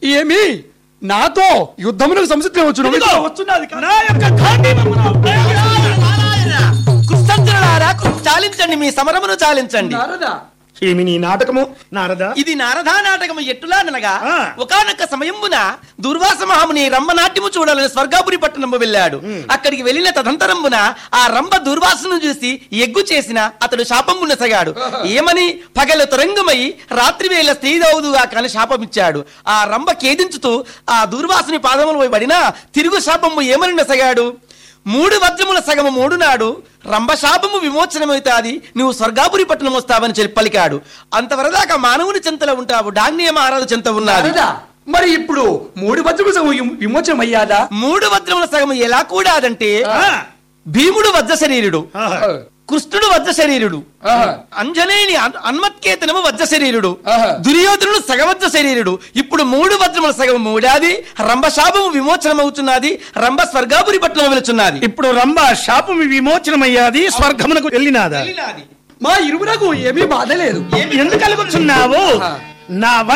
ఏమి నాతో యుద్ధమునకు సంసిద్ధం వచ్చును ఇదిగో, నా యొక్క గాంధీవమును కుస్తంజనులారా చాలించండి మీ సమరమును చాలించండి నారదా ఏమి నీ నాటకము నారదా ఇది నారదా నాటకము ఎట్టులానగా ఆ. ఒకనొక సమయమున దుర్వాస మహాముని రంభనాట్యము చూడాలని స్వర్గాపురి పట్టణము వెళ్ళాడు అక్కడికి వెళ్ళిన తదంతరమున ఆ రంభ దుర్వాసను చూసి ఎగ్గు చేసిన అతడు శాపమున సగాడు ఏమని పగలు తరంగమై రాత్రి వేళ స్త్రీదవుదుగా కానీ శాపమిచ్చాడు ఆ రంభ ఖేదించుతూ ఆ దుర్వాసుని పాదములు పోయి పడినా తిరుగు శాపము ఏమని నసగాడు మూడు వజ్రముల సగము మూడు నాడు రంభశాపము విమోచనమవుతాది నువ్వు స్వర్గాపురి పట్టణం వస్తావని చెప్పి పలికాడు అంతవరదాకా మానవుని చెంతలో ఉంటావు డాంగ్నియ మహారాజు చెంత ఉన్నది నారదా మరి ఇప్పుడు మూడు వజ్రము విమోచనం అయ్యాదా మూడు వజ్రముల సగము ఎలా కూడాదంటే ఆ, భీముడు వజ్ర శరీరుడు ఆహా. కృష్ణుడు వజ్ర శరీరుడు ఆహా. అంజనేయుని అన్- అన్మత్కేతనము వజ్ర శరీరుడు ఆహా. దుర్యోధనుడు సగవజ్ర శరీరుడు ఇప్పుడు మూడు వజ్రముల సగము మూడాది రంభశాపము విమోచనమవుతున్నది రంభ స్వర్గాపురి పట్టణం వెళుచున్నది ఇప్పుడు రంభ శాపము విమోచనమయ్యాది స్వర్గమునకు వెళ్ళినాదా వెళ్ళినాది. మా ఇరువురకు ఏమీ బాధ లేదు ఎందుకు కలుగుతున్నావు నా